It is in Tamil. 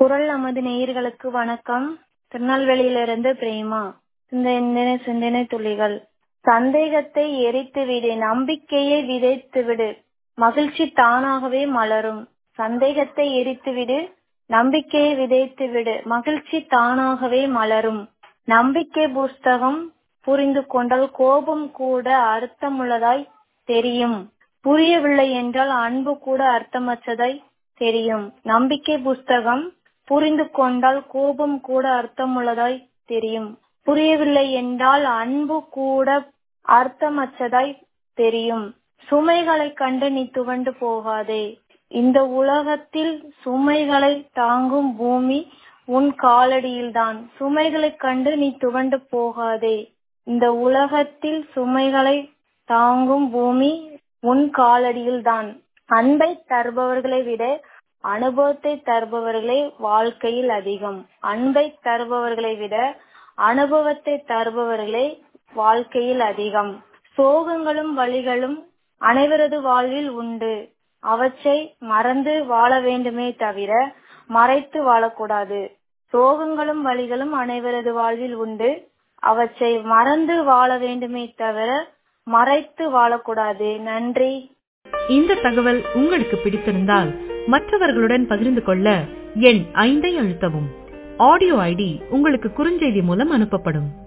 குரல் நமது நேயர்களுக்கு வணக்கம் திருநெல்வேலியிலிருந்து பிரேமா சிந்தனை சிந்தனை துளிகள் சந்தேகத்தை எரித்துவிடு நம்பிக்கையை விதைத்துவிடு மகிழ்ச்சி தானாகவே மலரும் சந்தேகத்தை எரித்துவிடு நம்பிக்கையை விதைத்துவிடு மகிழ்ச்சி தானாகவே மலரும் நம்பிக்கை புஸ்தகம் புரிந்து கொண்டால் கோபம் கூட அர்த்தமுள்ளதாய் தெரியும் புரியவில்லை என்றால் அன்பு கூட அர்த்தமற்றதாய் தெரியும் நம்பிக்கை புஸ்தகம் புரிந்து கொண்டால் கோபம் கூட அர்த்தமுள்ளதாய் தெரியும் புரியவில்லை என்றால் அன்பு கூட அர்த்தமற்றதாய் தெரியும் சுமைகளை கண்டு நீ துவண்டு போகாதே இந்த உலகத்தில் சுமைகளை தாங்கும் பூமி உன் காலடியில்தான் சுமைகளை கண்டு நீ துவண்டு போகாதே இந்த உலகத்தில் சுமைகளை தாங்கும் பூமி உன் காலடியில்தான் அன்பை தருபவர்களை விட அனுபவத்தை தருபவர்களே வாழ்க்கையில் அதிகம் அன்பை தருபவர்களை விட அனுபவத்தை தருபவர்களே வாழ்க்கையில் அதிகம் சோகங்களும் வழிகளும் அனைவரது வாழ்வில் உண்டு அவற்றை மறந்து வாழ வேண்டுமே தவிர மறைத்து வாழக்கூடாது சோகங்களும் வழிகளும் அனைவரது வாழ்வில் உண்டு அவற்றை மறந்து வாழ வேண்டுமே தவிர மறைத்து வாழக்கூடாது நன்றி இந்த தகவல் உங்களுக்கு பிடித்திருந்தால் மற்றவர்களுடன் பகிர்ந்து கொள்ள எண் ஐந்தை அழுத்தவும் ஆடியோ ஐடி உங்களுக்கு குறுஞ்செய்தி மூலம் அனுப்பப்படும்